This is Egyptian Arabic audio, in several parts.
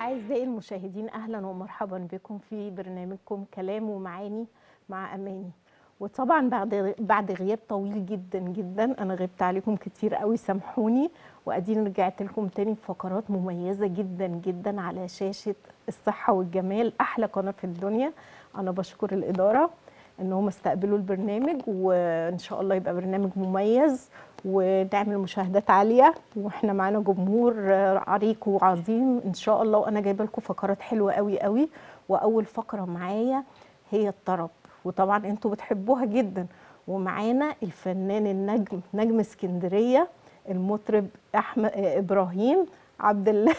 أعزائي المشاهدين أهلا ومرحبا بكم في برنامجكم كلام ومعاني مع أماني وطبعا بعد بعد غياب طويل جدا جدا أنا غبت عليكم كتير قوي سامحوني وأديني رجعت لكم تاني بفقرات مميزة جدا جدا على شاشة الصحة والجمال أحلى قناة في الدنيا أنا بشكر الإدارة ان هم استقبلوا البرنامج وان شاء الله يبقى برنامج مميز ونعمل مشاهدات عاليه واحنا معانا جمهور عريق وعظيم ان شاء الله وانا جايبه لكم فقرات حلوه قوي قوي واول فقره معايا هي الطرب وطبعا انتوا بتحبوها جدا ومعانا الفنان النجم نجم اسكندريه المطرب احمد ابراهيم عبد الله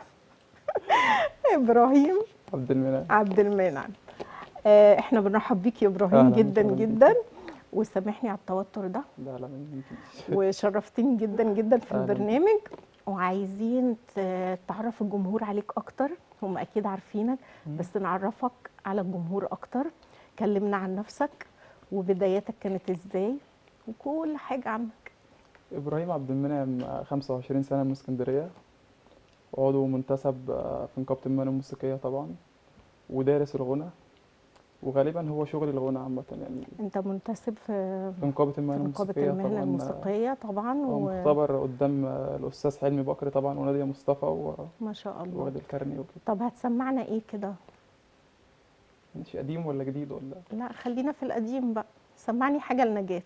ابراهيم عبد المنعم عبد المنعم آه، احنا بنرحب بيك يا ابراهيم أهلاً جدا وسهلاً بيك. جدا وسامحني على التوتر ده لا لا ما يمكنش وشرفتني جدا جدا في أهلاً. البرنامج وعايزين ت- تعرف الجمهور عليك اكتر هم اكيد عارفينك مم. بس نعرفك على الجمهور اكتر كلمنا عن نفسك وبداياتك كانت ازاي وكل حاجه عنك ابراهيم عبد المنعم آه، 25 سنه من اسكندريه عضو منتسب آه، في نقابه المهن الموسيقيه طبعا ودارس الغنى وغالبا هو شغل الغنى عامه يعني انت منتسب في في نقابه في المهن نقابه الموسيقيه المهنه طبعا الموسيقيه طبعا هو وما مختبر قدام آه، الاستاذ حلمي بكر طبعا وناديه مصطفى و- شاء الله ووالد الكرني وكده طب هتسمعنا ايه كده مش قديم ولا جديد ولا لا خلينا في القديم بقى سمعني حاجه لنجاة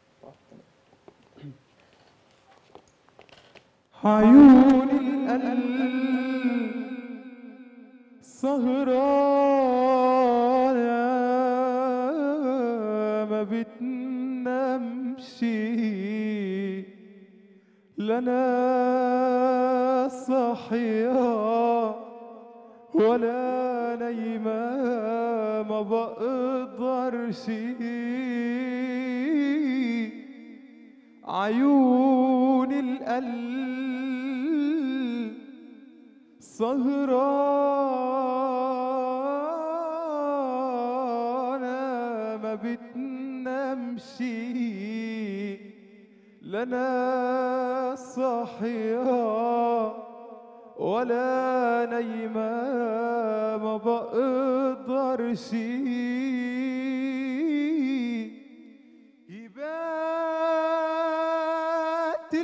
عيون القلب سهرانة ما بتنامش لنا صاحية ولا نايمة ما بقدرش عيون القلب سهرانة ما بتنامش لنا صاحية ولا نايمة ما بقدرش يبات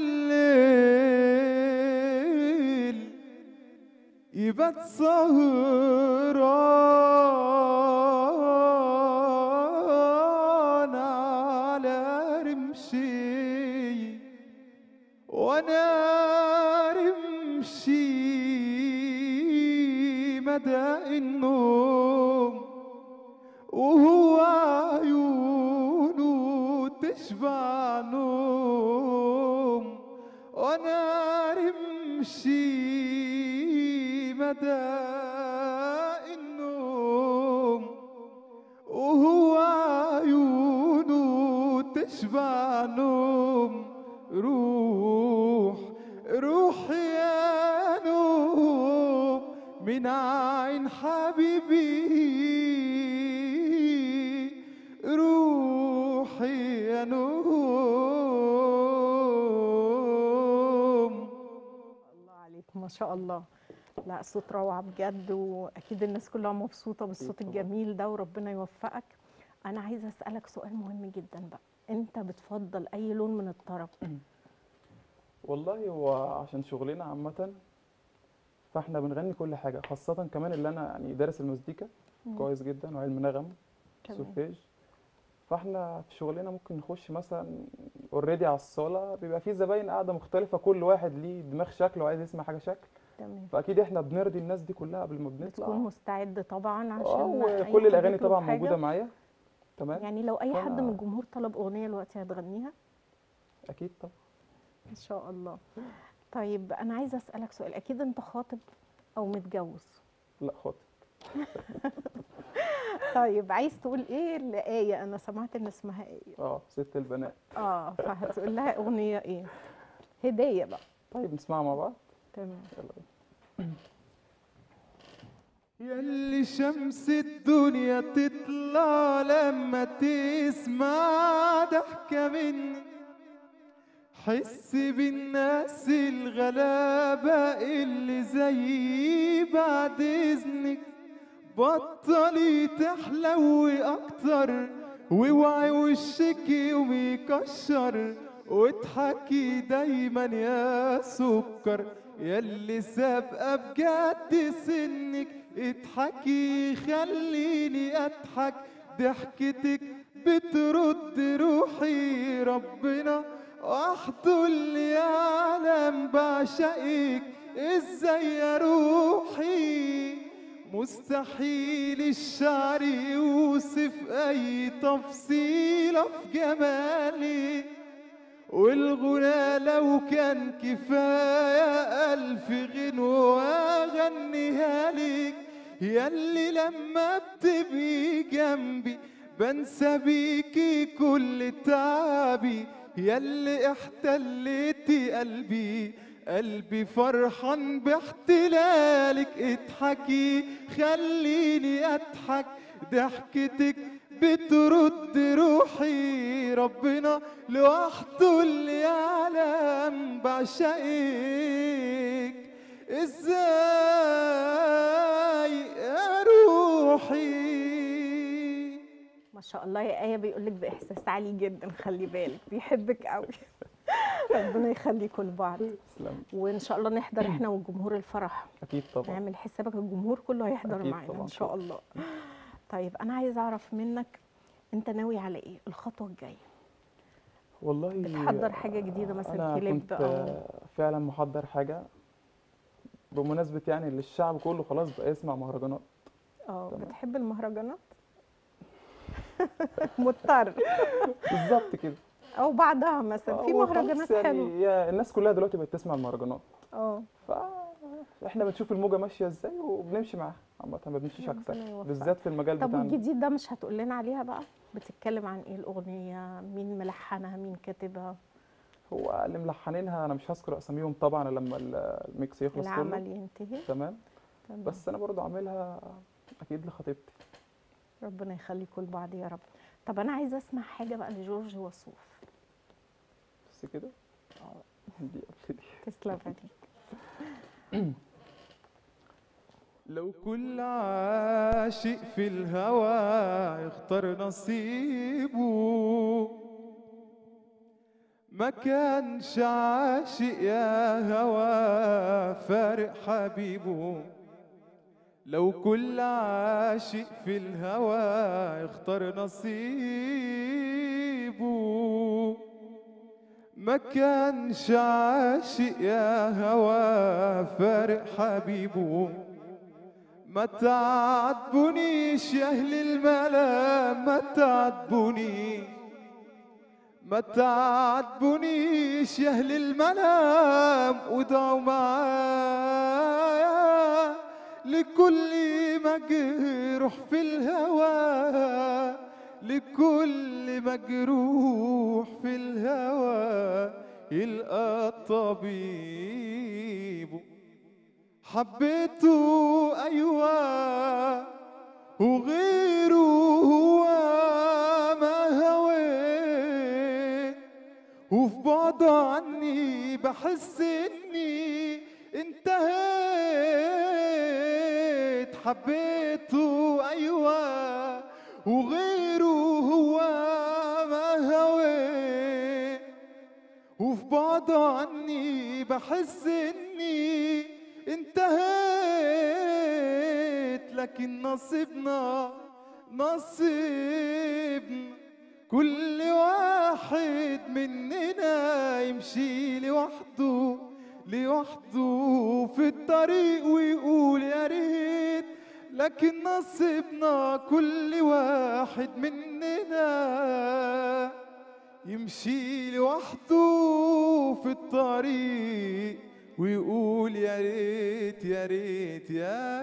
الليل يبات سهران على رمشي وانا رمشي مدى النوم وهو عيونه تشبع نوم وانا رمشي مدى النوم وهو عيونه تشبع نوم روح روح يا نوم من عين حبيبي روحي يا نوم الله عليك ما شاء الله لا صوت روعة بجد وأكيد الناس كلها مبسوطة بالصوت طبعاً. الجميل ده وربنا يوفقك أنا عايزة أسألك سؤال مهم جدا بقى أنت بتفضل أي لون من الطرب والله هو عشان شغلنا عامة فاحنا بنغني كل حاجة خاصة كمان اللي أنا يعني دارس المزيكا مم. كويس جدا وعلم نغم تمام. سولفيج فاحنا في شغلنا ممكن نخش مثلا اوريدي على الصالة بيبقى في زباين قاعدة مختلفة كل واحد ليه دماغ شكل وعايز يسمع حاجة شكل تمام فاكيد احنا بنرضي الناس دي كلها قبل ما بتكون بنطلع مستعد طبعا عشان اه أي وكل حد الاغاني يطلب طبعا حاجة. موجودة معايا تمام يعني لو أي حد فأنا- من الجمهور طلب أغنية دلوقتي هتغنيها اكيد طبعا إن شاء الله طيب أنا عايزة أسألك سؤال أكيد أنت خاطب أو متجوز لا خاطر طيب عايز تقول إيه لآية أنا سمعت إن اسمها آية اه ست البنات اه فهتقول لها اغنيه ايه هديه بقى طيب نسمعها مع بعض تمام يلا بينا يلي شمس الدنيا تطلع لما تسمع ضحكة مني حس بالناس الغلابة اللي زيي بعد إذنك بطلي تحلوي أكتر واوعي وشك يوم يكشر واضحكي دايما يا سكر ياللي سابقة بجد سنك اضحكي خليني اضحك ضحكتك بترد روحي ربنا وحده اللي يعلم بعشقك ازاي يا روحي مستحيل الشعر يوصف اي تفصيلة في جمالك والغنى لو كان كفاية ألف غنوة أغنيها لك ياللي لما بتبقي جنبي بنسى بيكي كل تعبي ياللي احتليتي قلبي قلبي فرحان باحتلالك اضحكي خليني اضحك ضحكتك بترد روحي ربنا لوحده اللي يعلم بعشقك ازاي يا روحي ما شاء الله يا آية بيقول لك بإحساس عالي جدا خلي بالك بيحبك قوي ربنا يخليكم لبعض تسلم وإن شاء الله نحضر إحنا وجمهور الفرح اكيد طبعا نعمل حسابك الجمهور كله هيحضر أكيد معانا طبعاً. إن شاء الله طيب أنا عايزة أعرف منك أنت ناوي على إيه الخطوة الجاية والله بتحضر حاجة جديدة مثلا انا كليب كنت أو آه، فعلا محضر حاجه بمناسبه يعني اللي الشعب كله خلاص بقى يسمع مهرجانات اه تمام. بتحب المهرجانات مضطر بالظبط كده او بعدها مثلا في هو خلاص مهرجانات يعني حلوه يا الناس كلها دلوقتي بقت تسمع المهرجانات اه فاحنا بنشوف الموجه ماشيه ازاي وبنمشي معاها عامه ما بنمشيش ربنا عكسها يوفقك. بالذات في المجال طب بتاعنا والجديد ده مش هتقول لنا عليها بقى بتتكلم عن ايه الاغنيه مين ملحنها مين كاتبها هو اللي ملحنينها انا مش هذكر اساميهم طبعا لما ال- الميكس يخلص العمل كله ينتهي تمام تمام. بس انا برضو عاملها اكيد لخطيبتي ربنا يخليكم لبعض يا رب طب انا عايزه اسمع حاجه بقى لجورج وسوف بس كده دي قبل دي تسلم عليك لو كل عاشق في الهوى يختار نصيبه ما كانش عاشق يا هوى فارق حبيبه لو كل عاشق في الهوى يختار نصيبه ما كانش عاشق يا هوى فارق حبيبه ما تعاتبونيش يا اهل الملام ما تعاتبوني ما تعاتبونيش يا اهل الملام ودعوا معايا لكل مجروح في الهوى لكل مجروح في الهوى يلقى طبيبه حبيته أيوة وغيره هو ما هويت وفي بعده عني بحس إني انتهيت حبيته أيوة وغيره هو ما هويت وفي بعده عني بحس اني انتهيت لكن نصيبنا نصيبنا كل واحد مننا يمشي لوحده لوحده في الطريق ويقول يا ريت لكن نصيبنا كل واحد مننا يمشي لوحده في الطريق ويقول يا ريت يا ريت يا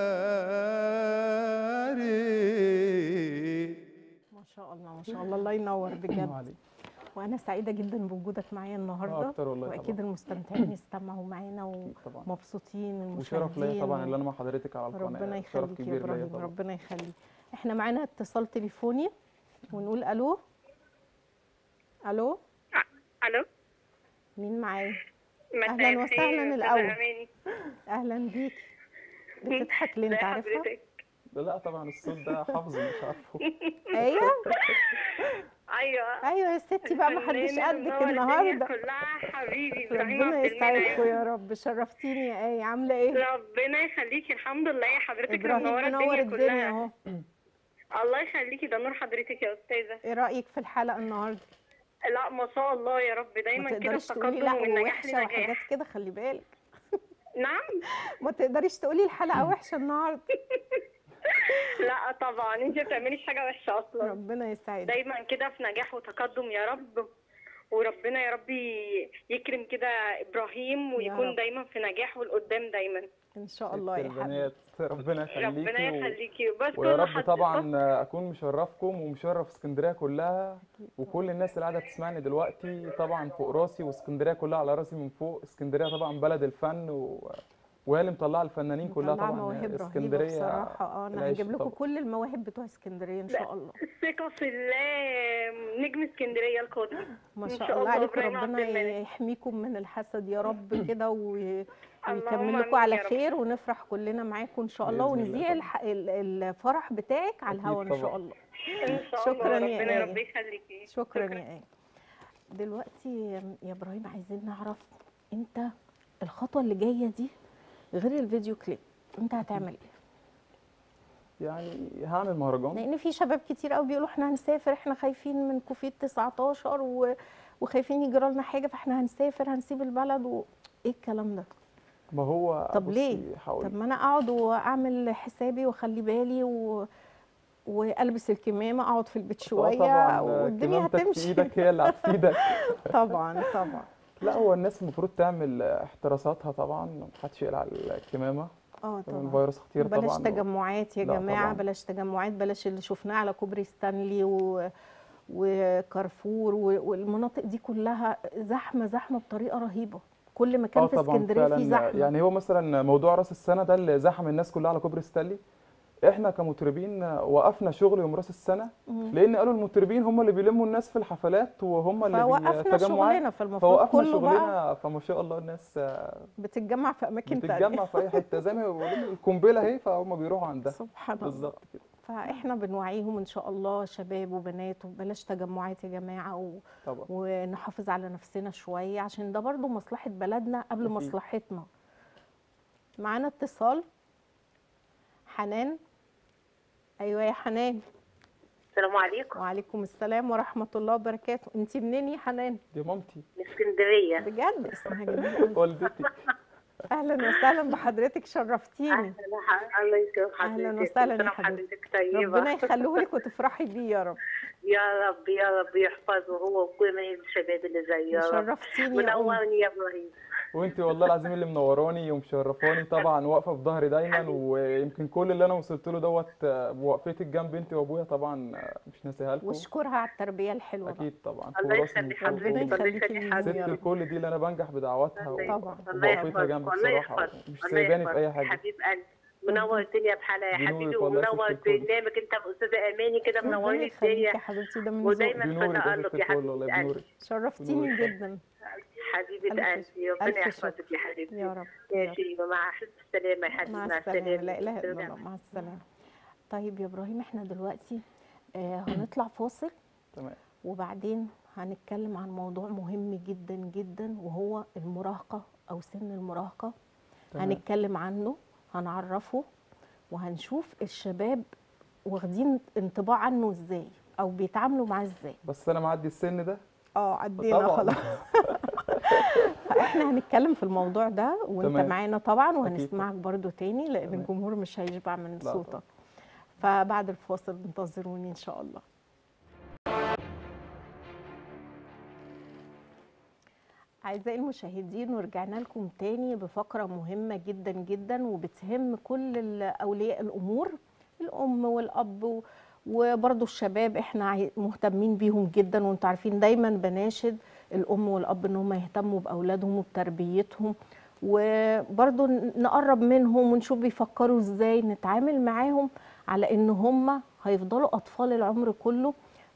ريت ما شاء الله ما شاء الله الله ينور بجد عليك وانا سعيده جدا بوجودك معايا النهارده أكتر والله واكيد طبعا. المستمتعين استمعوا معانا أكيد طبعا ومبسوطين وشرف ليا طبعا المشاهدين اللي انا مع حضرتك على القناه ربنا شرف يخليك يا كبير ليا ابراهيم طبعا ربنا يخليك احنا معانا اتصال تليفوني ونقول الو الو الو مين معايا مساء أهلاً الخير وسهلاً يا أستاذة الأول. أماني. اهلا بيكي بتضحك ليه ازي انت عارفها حضرتك؟ لا طبعا الصوت ده حافظه مش عارفه ايوه ايوه ايوه يا ستي بقى ما حدش الفنان قدك المنور الدنيا النهارده كلها حبيبي ابراهيم ربنا عبد يسعدكم المنعم يا رب شرفتيني يا ايه عامله ايه ربنا يخليكي الحمد لله يا حضرتك ابراهيم منوره منور الدنيا الدنيا كلها اهو الله يخليكي ده نور حضرتك يا استاذه ايه رايك في الحلقه النهارده لا ما شاء الله يا رب ما دايما كده تقدريش في تقولي تقدم لا ومن نجاح وحشه وحاجات لنجاح كده خلي بالك نعم ما تقدريش تقولي الحلقه وحشه النهارده لا طبعا انت ما بتعمليش حاجه وحشه اصلا ربنا يسعدك دايما كده في نجاح وتقدم يا رب وربنا يا رب يكرم كده ابراهيم ويكون رب. دايما في نجاح والقدام دايما ان شاء الله يا ست حبيبي البنات ربنا ربنا يخليكي و... يخليكي بس ويا كل رب حد طبعا اكون مشرفكم ومشرف اسكندريه كلها وكل الناس اللي قاعده تسمعني دلوقتي طبعا فوق راسي واسكندريه كلها على راسي من فوق اسكندريه طبعا بلد الفن و... وهي اللي مطلعه الفنانين كلها مطلعة طبعا مواهب رهيبه اسكندريه بصراحه اه انا العيش هجيب لكم طبعا. كل المواهب بتوع اسكندريه ان شاء الله الثقة في الله نجم اسكندرية القادم ما إن شاء شاء الله الله عليكم إبراهيم عبد ربنا الملك. يحميكم من الحسد يا رب كده و- ويكمل اللهم لكم على آمين يا رب. خير ونفرح كلنا معاكم ان شاء الله بإذن الله ونذيع طبعا. الح- ال- الفرح بتاعك على أكيد الهوا ان شاء طبعا. الله ان شاء شكراً الله يا ربنا آية. يا رب يخليكي شكرا يا ايه دلوقتي يا ابراهيم عايزين نعرف انت الخطوه اللي جايه دي غير الفيديو كليب انت هتعمل ايه يعني هعمل مهرجان لان في شباب كتير قوي بيقولوا احنا هنسافر احنا خايفين من كوفيد 19 و... وخايفين يجرى لنا حاجه فاحنا هنسافر هنسيب البلد و... ايه الكلام ده ما هو طب بصي ليه؟ هقول طب ما انا اقعد واعمل حسابي واخلي بالي و... والبس الكمامه اقعد في البيت شويه طبعا والدنيا كمامتك في هتمشي ايدك هي اللي هتفيدك طبعا طبعا لا هو الناس المفروض تعمل احتراساتها طبعا محدش يقلع الكمامه اه طبعا الفيروس خطير بلاش طبعا تجمعات يا لا جماعه طبعاً. بلاش تجمعات بلاش اللي شفناه على كوبري ستانلي و... وكارفور و... والمناطق دي كلها زحمه زحمه بطريقه رهيبه كل مكان اه في طبعا اسكندريه فيه فعلا زحمه يعني هو مثلا موضوع راس السنه ده اللي زحم الناس كلها على كوبري ستانلي احنا كمطربين وقفنا شغل يوم راس السنه مم. لان قالوا المطربين هم اللي بيلموا الناس في الحفلات وهم اللي فوقفنا بيتجمعوا شغلنا فالمفروض فوقفنا كله بقى شغلنا فما شاء الله الناس بتتجمع في اماكن تانية بتتجمع في اي حته زي ما بيقولوا القنبله اهي فهم بيروحوا عندها سبحان الله بالظبط كده فاحنا بنوعيهم ان شاء الله شباب وبنات وبلاش تجمعات يا جماعه و... طبعا ونحافظ على نفسنا شويه عشان ده برضو مصلحه بلدنا قبل أكيد. مصلحتنا معانا اتصال حنان ايوه يا حنان السلام عليكم وعليكم السلام ورحمه الله وبركاته انت منين يا حنان دي مامتي من اسكندريه بجد اسمها جميل أوي. والدتي اهلا وسهلا بحضرتك شرفتيني اهلا الله يكرم حضرتك أهلاً وسهلاً يا كل سنة حبيبتي. وحضرتك طيبه ربنا يخليهولك وتفرحي بيه يا رب يا رب يا رب يحفظه هو وكل الشباب اللي زيه يا رب شرفتيني يا أم. منورني يا ابراهيم وانت والله العظيم اللي منوراني ومشرفاني طبعا واقفه في ظهري دايما ويمكن كل اللي انا وصلت له دوت بوقفتك جنب انت وابويا طبعا مش ناسيها لكم واشكرها على التربيه الحلوه بقى. اكيد طبعا الله فوق راسي من يخليك فوق. ربنا حضرتك الله يخليكي يخليك لينا ست يا رب. الكل دي اللي انا بنجح بدعواتها و- طبعا. الله وبوقفتها يحفظك جنبي الله بصراحه يحفظك مش الله سايباني في اي يحفظك. حاجه حبيب قلبي منور الدنيا بحالها يا دي حبيبي نورك والله يا ست ومنور الكل. برنامج انت واستاذه اماني كده ربنا منورين يخليك الدنيا يا حبيبتي ده من ودايما ذوقك في بنورك يا تألق ست يا الكل حبيبة والله قلبي. بنورك شرفتيني بنورك. جدا حبيبه ألف قلبي ربنا ألف يحفظك شكر. يا حبيبتي يا رب يا يا رب. شيماء مع حسن السلامه يا حبيبي مع مع السلامة السلامه لا إله إلا الله مع السلامة طيب يا إبراهيم إحنا دلوقتي آه هنطلع فاصل تمام وبعدين هنتكلم عن موضوع مهم جدا جدا وهو المراهقة أو سن المراهقة تمام. هنتكلم عنه هنعرفه وهنشوف الشباب واخدين انطباع عنه ازاي او بيتعاملوا معاه ازاي بس انا معدي السن ده اه عدينا طبعاً. خلاص فاحنا هنتكلم في الموضوع ده وانت تمام. معانا طبعا أكيد وهنسمعك برضو تاني لان تمام. الجمهور مش هيشبع من لا صوتك طبعاً. فبعد الفاصل انتظروني ان شاء الله أعزائي المشاهدين ورجعنا لكم تاني بفقرة مهمة جدا جدا وبتهم كل ال- أولياء الأمور الأم والأب و- وبرضو الشباب احنا عاي- مهتمين بيهم جدا وانتوا عارفين دايما بناشد الأم والأب إن هم يهتموا بأولادهم وبتربيتهم وبرضو ن- نقرب منهم ونشوف بيفكروا ازاي نتعامل معاهم على ان هم هيفضلوا أطفال العمر كله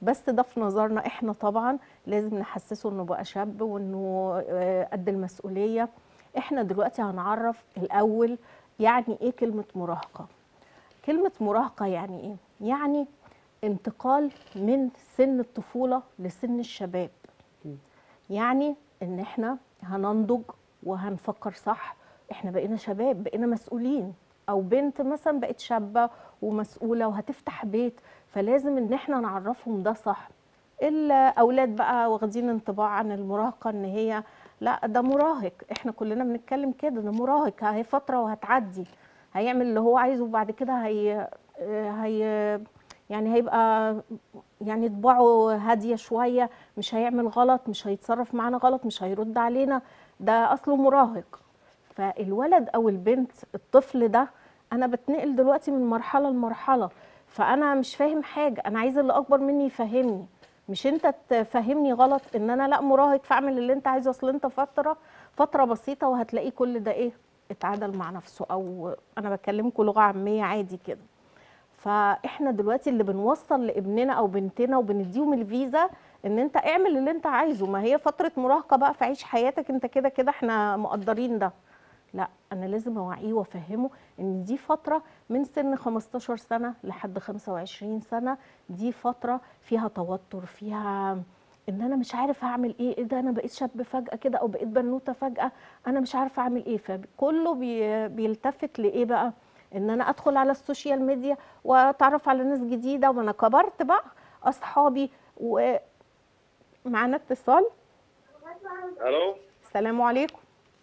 بس ده في نظرنا احنا طبعا لازم نحسسه انه بقى شاب وانه آه، قد المسؤوليه احنا دلوقتي هنعرف الاول يعني ايه كلمه مراهقه كلمه مراهقه يعني ايه يعني انتقال من سن الطفوله لسن الشباب أكيد. يعني ان احنا هننضج وهنفكر صح احنا بقينا شباب بقينا مسؤولين او بنت مثلا بقت شابه ومسؤوله وهتفتح بيت فلازم ان احنا نعرفهم ده صح الاولاد بقى واخدين انطباع عن المراهقه ان هي لا ده مراهق احنا كلنا بنتكلم كده ده مراهق هي فتره وهتعدي هيعمل اللي هو عايزه وبعد كده هي هي يعني هيبقى يعني طباعه هاديه شويه مش هيعمل غلط مش هيتصرف معانا غلط مش هيرد علينا ده اصله مراهق فالولد او البنت الطفل ده انا بتنقل دلوقتي من مرحله لمرحله فانا مش فاهم حاجه انا عايزه اللي اكبر مني يفهمني مش انت تفهمني غلط ان انا لا مراهق فاعمل اللي انت عايزه اصل انت فتره فتره بسيطه وهتلاقيه كل ده ايه اتعادل مع نفسه او انا بكلمكم لغه عاميه عادي كده فاحنا دلوقتي اللي بنوصل لابننا او بنتنا وبنديهم الفيزا ان انت اعمل اللي انت عايزه ما هي فتره مراهقه بقى فعيش حياتك انت كده كده احنا مقدرين ده لا انا لازم اوعيه وافهمه ان دي فتره من سن 15 سنه لحد 25 سنه دي فتره فيها توتر فيها ان انا مش عارف هعمل ايه ايه ده انا بقيت شاب فجاه كده او بقيت بنوته فجاه انا مش عارفه اعمل ايه فكله بي بيلتفت لايه بقى ان انا ادخل على السوشيال ميديا واتعرف على ناس جديده وانا كبرت بقى اصحابي ومعانا اتصال الو السلام عليكم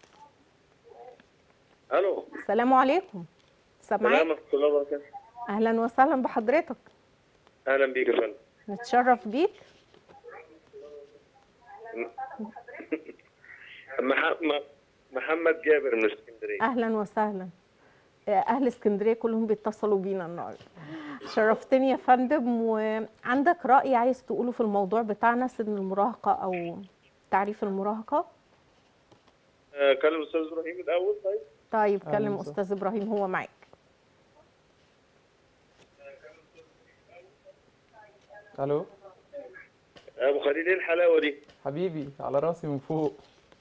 الو السلام عليكم سامعاك سلام ورحمه الله وبركاته اهلا وسهلا بحضرتك اهلا بيك يا فندم نتشرف بيك مح- م- محمد جابر من اسكندريه اهلا وسهلا اهل اسكندريه كلهم بيتصلوا بينا النهارده شرفتني يا فندم وعندك راي عايز تقوله في الموضوع بتاعنا سن المراهقه او تعريف المراهقه آه، كلم الاستاذ ابراهيم الاول طيب طيب أهلاً كلم وسهلاً. استاذ ابراهيم هو معاك الو ابو خليل ايه الحلاوه دي حبيبي على راسي من فوق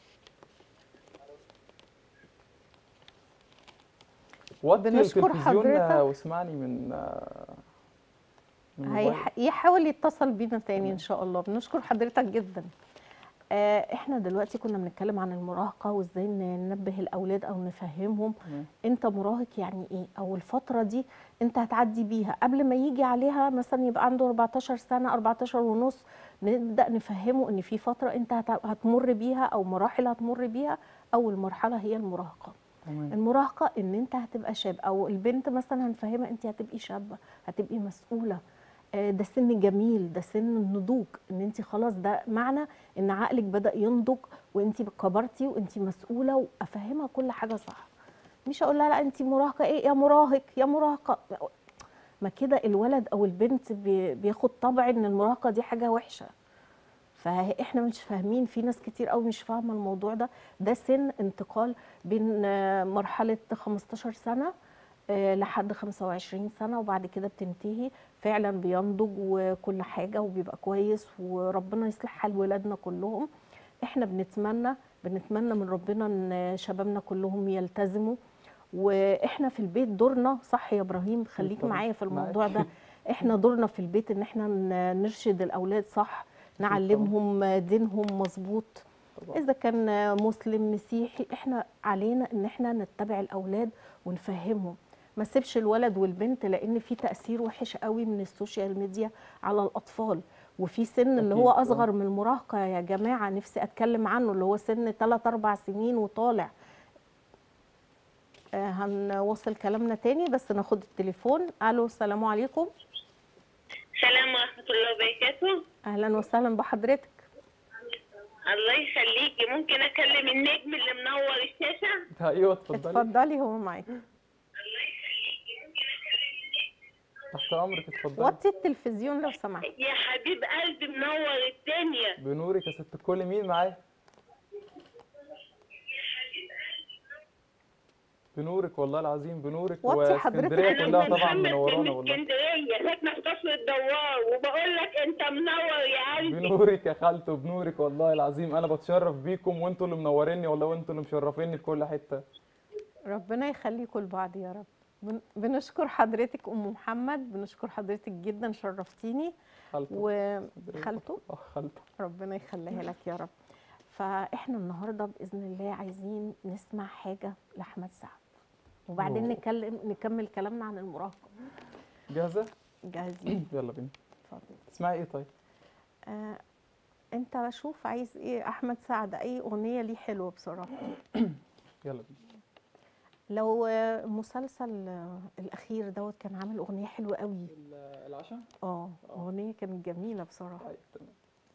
وطي بنشكر التلفزيون حضرتك. واسمعني من آه، من الموبايل. هيح- يحاول يتصل بينا تاني ان شاء الله بنشكر حضرتك جدا آه، احنا دلوقتي كنا بنتكلم عن المراهقه وازاي ننبه الاولاد او نفهمهم تمام. انت مراهق يعني ايه او الفتره دي انت هتعدي بيها قبل ما يجي عليها مثلا يبقى عنده 14 سنه 14 ونص نبدا نفهمه ان في فتره انت هت- هتمر بيها او مراحل هتمر بيها اول مرحله هي المراهقه تمام المراهقه ان انت هتبقى شاب او البنت مثلا هنفهمها انت هتبقي شابه هتبقي مسؤوله آه، ده سن جميل ده سن النضوج ان انت خلاص ده معنى ان عقلك بدا ينضج وانت كبرتي وانت مسؤوله وافهمها كل حاجه صح مش اقول لها لا انت مراهقه ايه يا مراهق يا مراهقه ما كده الولد او البنت بي- بياخد طبع ان المراهقه دي حاجه وحشه فاحنا مش فاهمين في ناس كتير قوي مش فاهمه الموضوع ده ده سن انتقال بين آه، مرحله 15 سنه آه، لحد 25 سنه وبعد كده بتنتهي فعلا بينضج وكل حاجه وبيبقى كويس وربنا يصلح حال ولادنا كلهم احنا بنتمنى بنتمنى من ربنا ان شبابنا كلهم يلتزموا واحنا في البيت دورنا صح يا ابراهيم خليك طبعاً. معايا في الموضوع معاك. ده احنا دورنا في البيت ان احنا ن- نرشد الاولاد صح نعلمهم دينهم مظبوط طبعاً. اذا كان مسلم مسيحي احنا علينا ان احنا نتبع الاولاد ونفهمهم ما سيبش الولد والبنت لان في تاثير وحش قوي من السوشيال ميديا على الاطفال وفي سن اللي هو أكيد، آه. اصغر من المراهقه يا جماعه نفسي اتكلم عنه اللي هو سن 3 4 سنين وطالع آه، هنوصل كلامنا تاني بس ناخد التليفون الو السلام عليكم السلام ورحمة الله وبركاته اهلا وسهلا بحضرتك الله يخليكي ممكن أكلم النجم اللي منور الشاشة ايوه اتفضلي اتفضلي هو معاك تحت امرك اتفضلي وطي التلفزيون لو سمحت يا حبيب قلبي منور الدنيا بنورك يا ست الكل مين معايا بنورك والله العظيم بنورك وطي حضرتك. واسكندريه انا كلها ام طبعا محمد منورانا من والله اسكندريه ساكنه في كفر الدوار وبقول لك انت منور يا قلبي بنورك يا خالته بنورك والله العظيم انا بتشرف بيكم وانتوا اللي منوريني والله وانتوا اللي مشرفيني في كل حته ربنا يخليكم لبعض يا رب بن- بنشكر حضرتك ام محمد بنشكر حضرتك جدا شرفتيني خالته وخالته اه خالته ربنا يخليها لك يا رب فاحنا النهارده باذن الله عايزين نسمع حاجه لاحمد سعد وبعدين أوه. نكلم نكمل كلامنا عن المراهقه جاهزه جاهزين يلا بينا اتفضل اسمعي ايه طيب آه انت شوف عايز ايه احمد سعد اي اغنيه ليه حلوه بصراحه يلا بينا لو آه، المسلسل آه، الاخير دوت كان عامل اغنيه حلوه قوي العشاء اه اغنيه كانت جميله بصراحه طيب تمام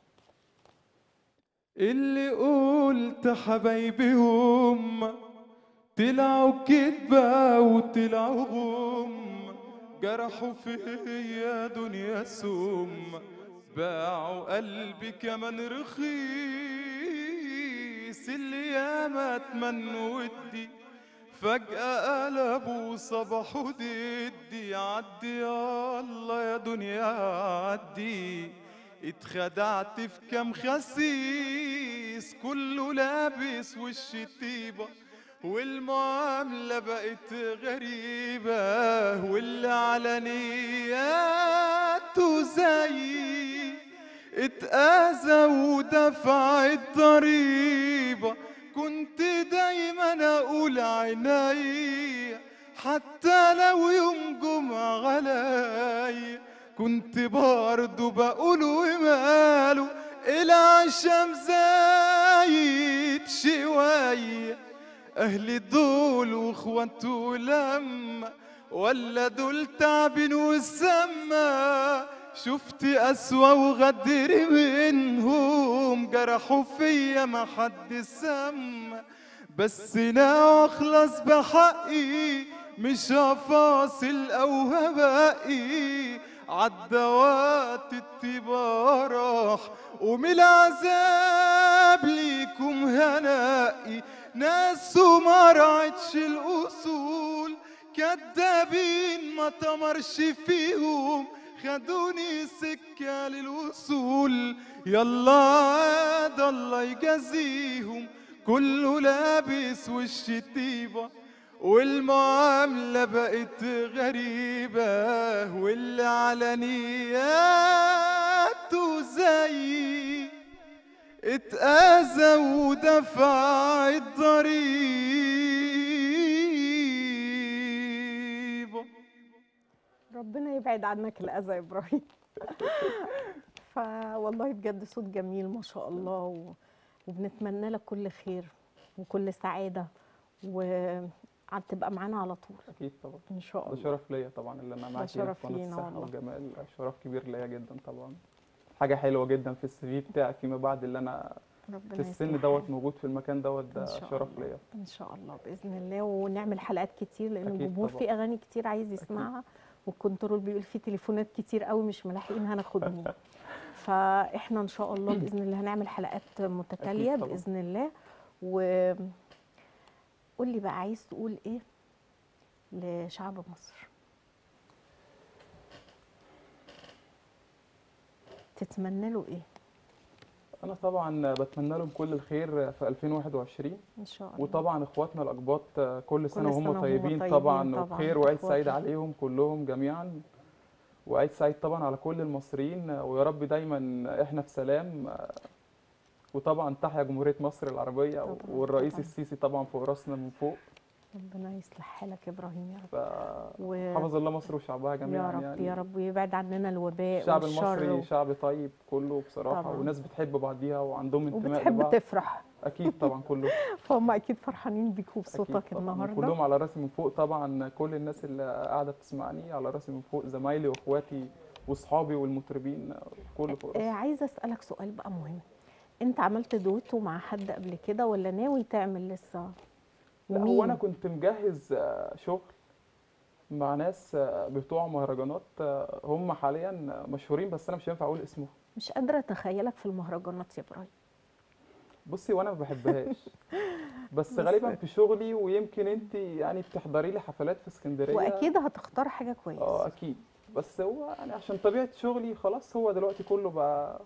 اللي قلت حبايبي هم طلعوا كدبة وطلعوا غم جرحوا فيا دنيا سم باعوا قلبي كمان رخيص اللي ياما اتمنوا ودي فجأة قلبوا صبحوا ضدي عدي يلا يا دنيا عدي اتخدعت في كام خسيس كله لابس وش طيبة والمعاملة بقت غريبة واللي على نياته زي اتأذى ودفع الضريبة كنت دايما اقول عينيا حتى لو يوم جمعة عليا كنت برضه بقول وماله العشم زايد شوية أهلي دول وإخواته لما ولا دول تعبين والسما شفت أسوأ وغدر منهم جرحوا فيا ما حد سما بس انا اخلص بحقي مش هفاصل او هبقي عالدوات الطيبة راح ومن العذاب ليكم هنائي ناس ما رعتش الاصول كدابين ما تمرش فيهم خدوني سكة للوصول يلا عاد الله يجازيهم كله لابس وش طيبة والمعاملة بقت غريبة واللي على نياته زي اتأذى ودفع الضريبة ربنا يبعد عنك الاذى يا ابراهيم فوالله بجد صوت جميل ما شاء الله و... وبنتمنى لك كل خير وكل سعاده وهتبقى معانا على طول اكيد طبعا ان شاء ده الله شرف ليا طبعا اللي انا معاكي هنا شرف في قناه لينا الصحه والله. والجمال شرف كبير ليا جدا طبعا حاجه حلوه جدا في السي في بتاعي فيما بعد اللي انا ربنا في السن يصلح دوت حالك. موجود في المكان دوت ده إن شاء شرف الله. ليا ان شاء الله باذن الله ونعمل حلقات كتير لان أكيد الجمهور طبعاً. في اغاني كتير عايز يسمعها والكنترول بيقول في تليفونات كتير قوي مش ملاحقين هناخد مين فاحنا ان شاء الله باذن الله هنعمل حلقات متتاليه طبعاً. باذن الله و قول لي بقى عايز تقول ايه لشعب مصر تتمنى له ايه انا طبعا بتمنى لهم كل الخير في 2021 ان شاء الله وطبعا اخواتنا الاقباط كل سنه سنة وهم وهم طيبين طيبين طبعا طبعاً. وبخير وعيد سعيد إخواتنا. عليهم كلهم جميعا وعيد سعيد طبعا على كل المصريين ويا رب دايما احنا في سلام وطبعا تحيا جمهوريه مصر العربيه طبعاً، والرئيس طبعاً. السيسي طبعا فوق راسنا من فوق ربنا يصلح حالك يا ابراهيم يا رب و... فحفظ الله مصر وشعبها يا جميعا رب يعني يا رب ويبعد عننا الوباء الشعب والشر المصري شعب طيب كله بصراحه طبعاً. وناس بتحب بعضيها وعندهم انتماء وبتحب لبعض تفرح اكيد طبعا كله فهم اكيد فرحانين بيك أكيد وبصوتك طبعاً. النهارده كلهم على راسي من فوق طبعا كل الناس اللي قاعده بتسمعني على راسي من فوق زمايلي واخواتي واصحابي والمطربين كله فوق آه راسي عايزه اسالك سؤال بقى مهم انت عملت دويتو مع حد قبل كده ولا ناوي تعمل لسه لا ومين هو انا كنت مجهز آه، شغل مع ناس آه، بتوع مهرجانات آه، هم حاليا مشهورين بس انا مش هينفع اقول اسمهم مش قادره اتخيلك في المهرجانات يا ابراهيم بصي وانا ما بحبهاش بس بس- غالبا في شغلي ويمكن انت يعني بتحضري لي حفلات في اسكندريه واكيد هتختار حاجه اه كويسه اكيد بس هو يعني عشان طبيعه شغلي خلاص هو دلوقتي كله بقى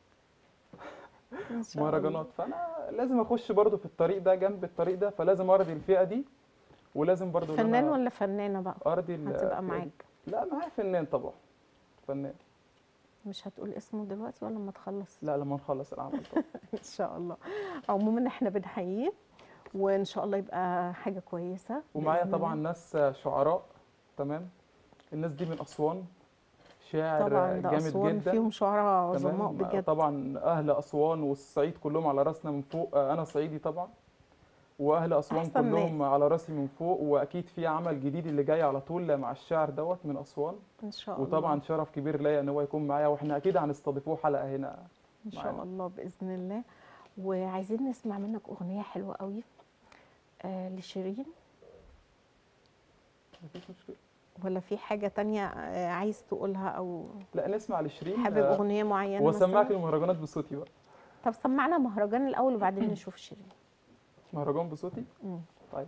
ان شاء الله مهرجانات فانا لازم اخش برضو في الطريق ده جنب الطريق ده فلازم ارضي الفئه دي ولازم برضو إن فنان أنا ولا فنانه بقى ارضي ال- هتبقى الفئة دي. معاك لا معايا فنان طبعا فنان مش هتقول اسمه دلوقتي ولا لما تخلص لا لما نخلص العمل طبعا ان شاء الله عموما احنا بنحييه وان شاء الله يبقى حاجه كويسه ومعايا بإذن طبعا الله. ناس شعراء تمام الناس دي من اسوان شاعر طبعا ده جامد اسوان جدا فيهم شعراء عظماء تمام بجد طبعا اهل اسوان والصعيد كلهم على راسنا من فوق آه، انا صعيدي طبعا واهل اسوان أحسن كلهم ناس. على راسي من فوق واكيد في عمل جديد اللي جاي على طول مع الشاعر دوت من اسوان ان شاء الله وطبعا شرف كبير ليا ان هو يكون معايا واحنا اكيد هنستضيفوه حلقه هنا ان شاء معانا. الله باذن الله وعايزين نسمع منك اغنيه حلوه قوي آه لشيرين مفيش مشكله ولا في حاجه تانية آه عايز تقولها او لا نسمع لشيرين حابب آه، اغنيه معينه واسمعك مثلا المهرجانات بصوتي بقى طب سمعنا مهرجان الاول وبعدين نشوف شيرين مهرجان بصوتي مم. طيب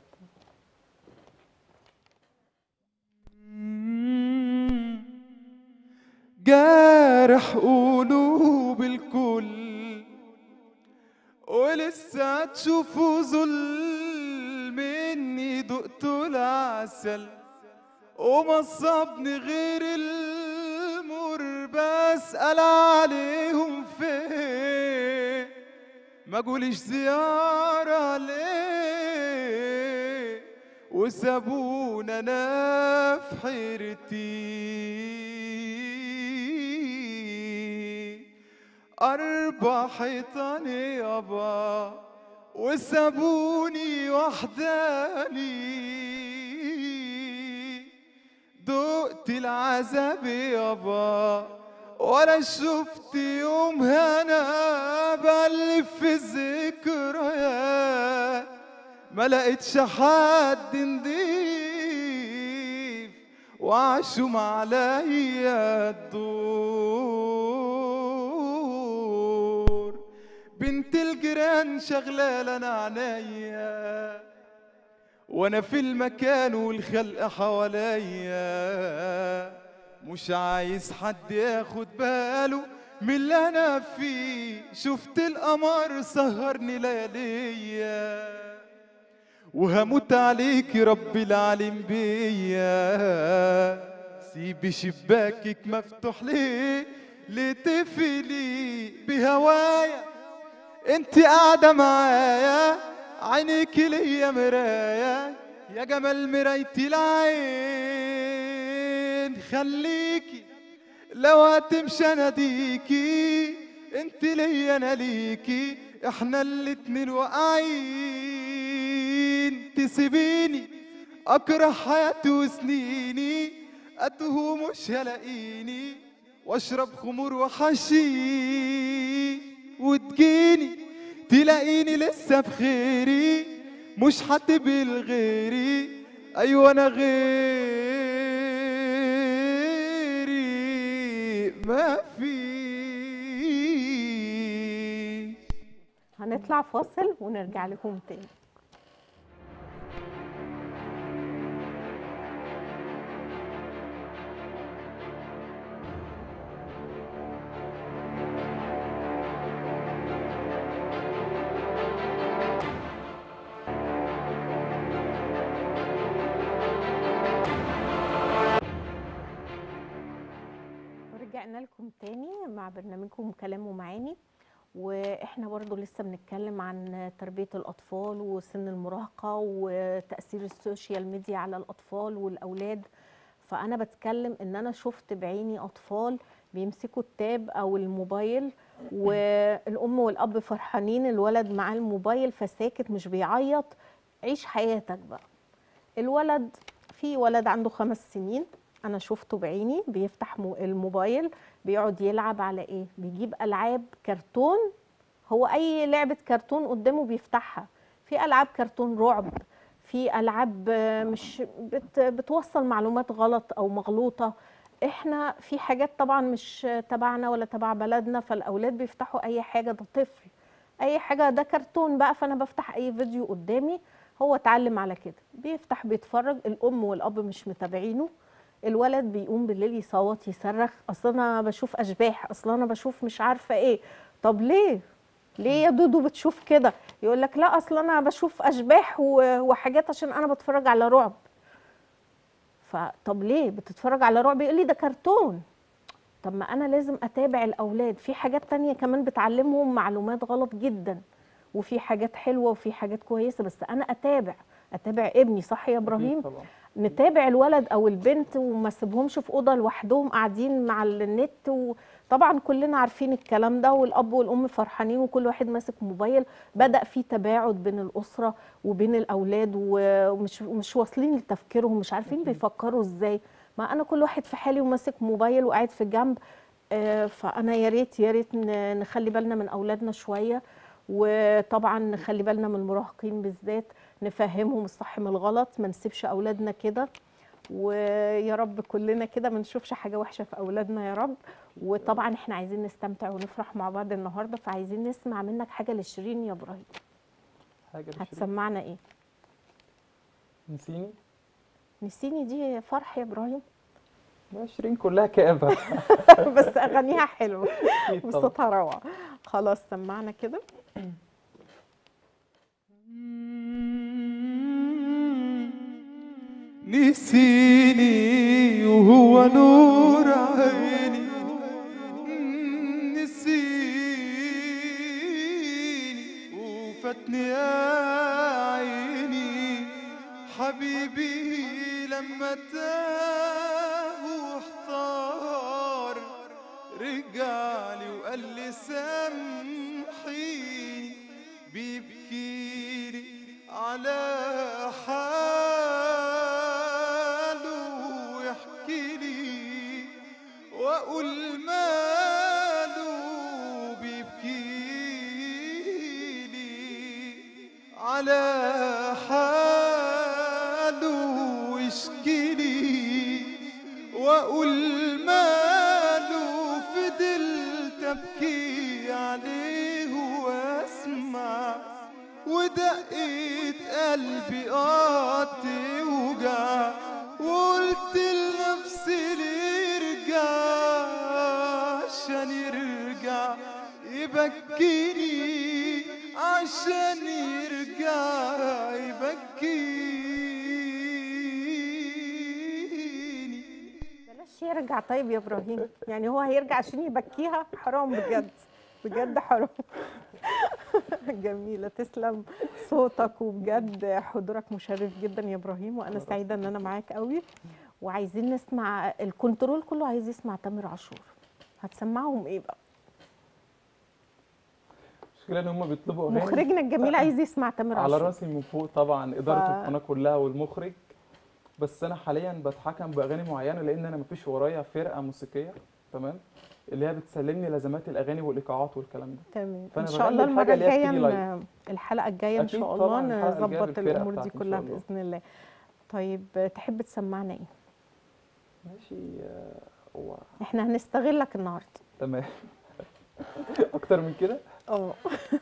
جارح قلوب الكل ولسه تشوفوا ظلم اني دقت العسل وما صابني غير المر بسأل عليهم فين ما قوليش زيارة ليه وسابونا انا في حيرتي أربع حيطان يابا وسابوني وحداني دقت العذاب يابا ولا شفت يوم هنا بلف في الذكريات ما لقيتش حد نضيف وعشم عليا الدور بنت الجيران شغلة انا عنيا وانا في المكان والخلق حواليا مش عايز حد ياخد باله من اللي انا فيه شفت القمر سهرني لياليا وهموت عليك رب العالم بيا سيبي شباكك مفتوح ليه ليه تقفلي بهوايا انت قاعدة معايا عينيك ليا مراية يا جمال مرايتي العين خليكي لو هتمشي اناديكي انت ليا انا ليكي احنا الاتنين واقعين تسيبيني اكره حياتي وسنيني اتوه مش هلاقيني واشرب خمور وحشيش وتجيني تلاقيني لسه بخيري مش هتبقي لغيري ايوه انا غيري ما فيش هنطلع فاصل ونرجع لكم تاني ورجعنا لكم تاني مع برنامجكم كلام ومعاني واحنا برضو لسه بنتكلم عن تربية الأطفال وسن المراهقة وتأثير السوشيال ميديا على الأطفال والأولاد فأنا بتكلم إن أنا شفت بعيني أطفال بيمسكوا التاب أو الموبايل والأم والأب فرحانين الولد معاه الموبايل فساكت مش بيعيط عيش حياتك بقى الولد في ولد عنده خمس سنين انا شفته بعيني بيفتح مو- الموبايل بيقعد يلعب على ايه بيجيب العاب كرتون هو اي لعبه كرتون قدامه بيفتحها في العاب كرتون رعب في العاب آه، مش بت بتوصل معلومات غلط او مغلوطه احنا في حاجات طبعا مش تبعنا ولا تبع بلدنا فالاولاد بيفتحوا اي حاجه ده طفل اي حاجه ده كرتون بقى فانا بفتح اي فيديو قدامي هو اتعلم على كده بيفتح بيتفرج الام والاب مش متابعينه الولد بيقوم بالليل يصوت يصرخ اصل انا بشوف اشباح اصل انا بشوف مش عارفه ايه طب ليه ليه يا دودو بتشوف كده يقول لك لا اصل انا بشوف اشباح و- وحاجات عشان انا بتفرج على رعب فطب ليه بتتفرج على رعب يقول لي ده كرتون طب ما انا لازم اتابع الاولاد في حاجات تانية كمان بتعلمهم معلومات غلط جدا وفي حاجات حلوه وفي حاجات كويسه بس انا اتابع اتابع ابني صح يا ابراهيم أكيد طبعا نتابع الولد او البنت وما سيبهمش في اوضه لوحدهم قاعدين مع النت وطبعا كلنا عارفين الكلام ده والاب والام فرحانين وكل واحد ماسك موبايل بدا في تباعد بين الاسره وبين الاولاد ومش مش واصلين لتفكيرهم مش عارفين بيفكروا ازاي ما انا كل واحد في حالي وماسك موبايل وقاعد في جنب آه، فانا يا ريت يا ريت ن- نخلي بالنا من اولادنا شويه وطبعا نخلي بالنا من المراهقين بالذات نفهمهم الصح من الغلط ما نسيبش اولادنا كده ويا رب كلنا كده ما نشوفش حاجه وحشه في اولادنا يا رب وطبعا احنا عايزين نستمتع ونفرح مع بعض النهارده فعايزين نسمع منك حاجه لشيرين يا ابراهيم حاجه لشيرين. هتسمعنا ايه نسيني نسيني دي فرح يا ابراهيم ما شيرين كلها كآبة بس اغانيها حلوه أكيد طبعا وصوتها روعه خلاص سمعنا كده نسيني وهو نور عيني نسيني وفاتني يا عيني حبيبي لما تاه واحتار رجع لي وقال لي سامحيني بيبكيلي على حاله ويحكي لي واقول ماله بيبكيلي على حاله ويشكي لي واقول ماله فضلت ابكي عليه واسمع ودقيت قلبي اه توجع وقلت لنفسي ليه يرجع عشان يرجع يبكيني عشان يرجع يبكيني بلاش يرجع طيب يا ابراهيم يعني هو هيرجع عشان يبكيها حرام بجد بجد حرام جميله تسلم صوتك وبجد حضورك مشرف جدا يا ابراهيم وانا سعيده ان انا معاك قوي وعايزين نسمع الكنترول كله عايز يسمع تامر عاشور هتسمعهم ايه بقى المشكلة ان هم بيطلبوا اغاني مخرجنا الجميل عايز يسمع تامر على عاشور راسي من فوق طبعا اداره ف- القناه كلها والمخرج بس انا حاليا بتحكم باغاني معينه لان انا مفيش ورايا فرقه موسيقيه تمام اللي هي بتسلمني لازمات الاغاني والايقاعات والكلام ده تمام فأنا ان شاء الله بغني المره الحاجة اللي هي الجايه بتيجي لايف. ن- الحلقه الجايه ان أكيد شاء الله طبعاً الحلقة الجاية نظبط بالفرقة الامور دي بتاعتي إن كلها شاء الله. باذن الله طيب تحب تسمعنا ايه ماشي آه، هو احنا هنستغلك النهارده تمام اكتر من كده اه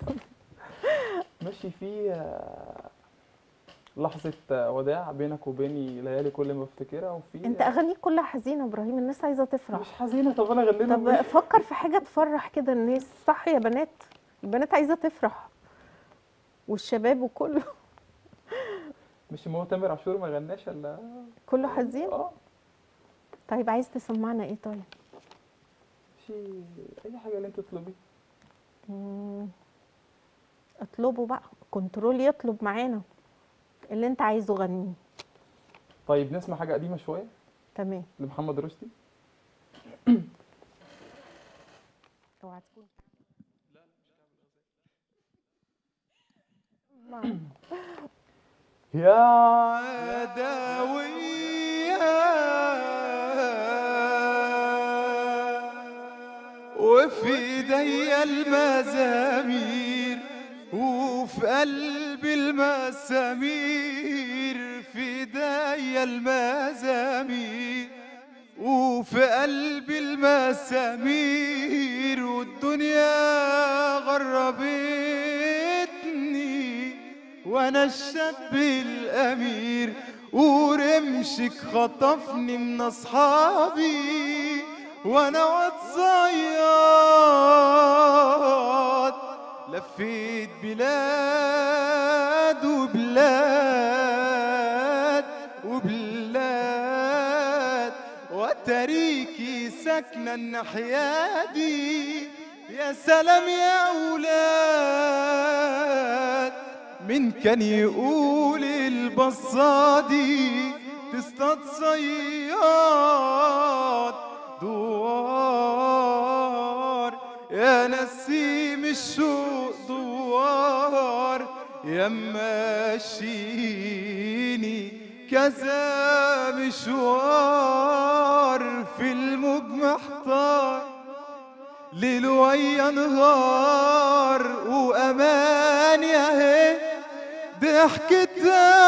ماشي في آه، لحظة آه، وداع بينك وبيني ليالي كل ما افتكرها وفي انت اغانيك كلها حزينه يا ابراهيم الناس عايزه تفرح مش حزينة طب انا غنيت طب فكر في حاجه تفرح كده الناس صح يا بنات البنات عايزه تفرح والشباب وكله مش ما هو تامر عاشور ما غناش الا كله حزين اه طيب عايز تسمعنا ايه طيب ماشي اي حاجة اللي انت تطلبي مم. اطلبوا بقى كنترول يطلب معانا اللي انت عايزه غنيه طيب نسمع حاجة قديمة شوية تمام لمحمد رشدي اوعى تكون ما- يا عداوية وفي ايديا المزامير وفي قلبي المسامير في ايديا المزامير وفي قلبي المسامير والدنيا غربتني وانا الشاب الامير ورمشك خطفني من اصحابي وانا واد صياد لفيت بلاد وبلاد وبلاد وتريكي ساكنة الناحية دي يا سلام يا أولاد من كان يقول البصادي تصطاد صياد دوار يا نسيم الشوق دوار يا ماشيني كذا مشوار في الموج محتار ليل ويا نهار وامان يا هي ضحكة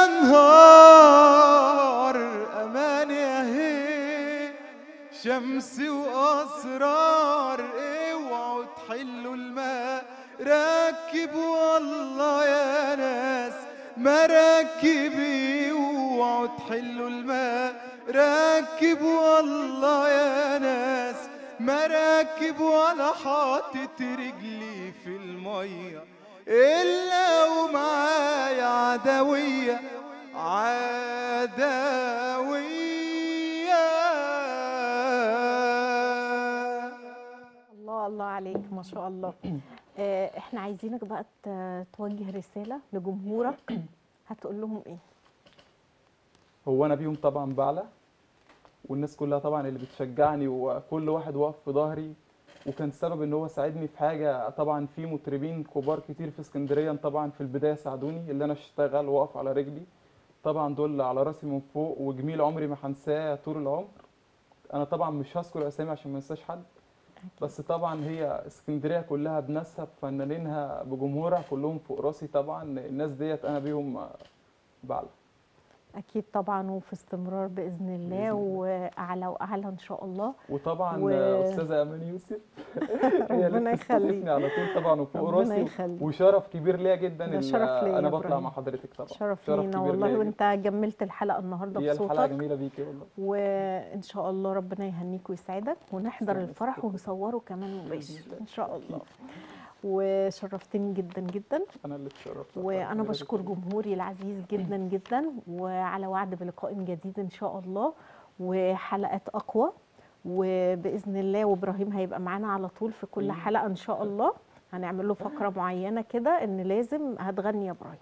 نهار امان يا هي شمس واسرار اوعوا تحلوا الماء راكب والله يا ناس مراكب اوعوا تحلوا الماء راكب والله يا ناس مراكب ولا حاطط رجلي في الميه الا ومعايا عدويه عدويه الله الله عليك ما شاء الله آه، احنا عايزينك بقى ت- توجه رسالة لجمهورك هتقول لهم ايه هو انا بيهم طبعا بعلى والناس كلها طبعا اللي بتشجعني وكل واحد واقف في ظهري وكان سبب ان هو ساعدني في حاجه طبعا في مطربين كبار كتير في اسكندريه طبعا في البدايه ساعدوني اللي انا اشتغل واقف على رجلي طبعا دول على راسي من فوق وجميل عمري ما هنساه طول العمر انا طبعا مش هذكر اسامي عشان ما انساش حد بس طبعا هي اسكندريه كلها بناسها بفنانينها بجمهورها كلهم فوق راسي طبعا الناس ديت انا بيهم بعلى اكيد طبعا وفي استمرار باذن الله بإذن الله. واعلى واعلى ان شاء الله وطبعا و- استاذه امان يوسف هي اللي ربنا بتستضيفني يخليك على طول طبعا وفوق ربنا راسي يخليك. وشرف كبير ليا جدا ده إن شرف ليا انا يا بطلع إبراهيم. مع حضرتك طبعا شرف لينا كبير والله ليا وانت جملت الحلقه النهارده هي الحلقه بصوتك جميله بيكي والله وان شاء الله ربنا يهنيك ويسعدك ونحضر تسلم، الفرح شكراً. ونصوره كمان مباشر الله. ان شاء الله وشرفتني جدا جدا انا اللي اتشرفت وانا بشكر جمهوري العزيز جدا جدا وعلى وعد بلقاء جديد ان شاء الله وحلقات اقوى وباذن الله وابراهيم هيبقى معانا على طول في كل مم. حلقه ان شاء الله هنعمل له فقره معينه كده ان لازم هتغني يا ابراهيم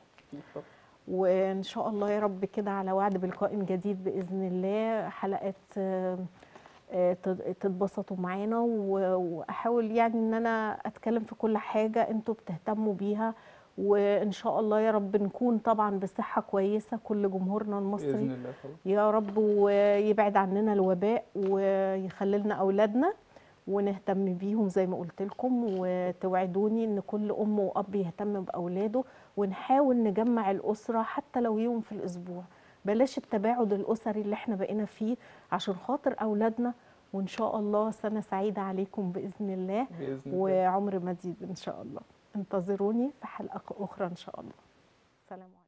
وان شاء الله يا رب كده على وعد بلقاء جديد باذن الله حلقات آه، آه، تت- تتبسطوا معانا و- واحاول يعني ان انا اتكلم في كل حاجه انتوا بتهتموا بيها وان شاء الله يا رب نكون طبعا بصحه كويسه كل جمهورنا المصري باذن الله طبعا يا رب ويبعد عننا الوباء ويخلي لنا اولادنا ونهتم بيهم زي ما قلت لكم وتوعدوني ان كل ام واب يهتم باولاده ونحاول نجمع الاسره حتى لو يوم في الاسبوع بلاش التباعد الاسري اللي احنا بقينا فيه عشان خاطر اولادنا وان شاء الله سنه سعيده عليكم باذن الله باذن الله وعمر مديد ان شاء الله انتظروني في حلقه اخرى ان شاء الله سلام عليكم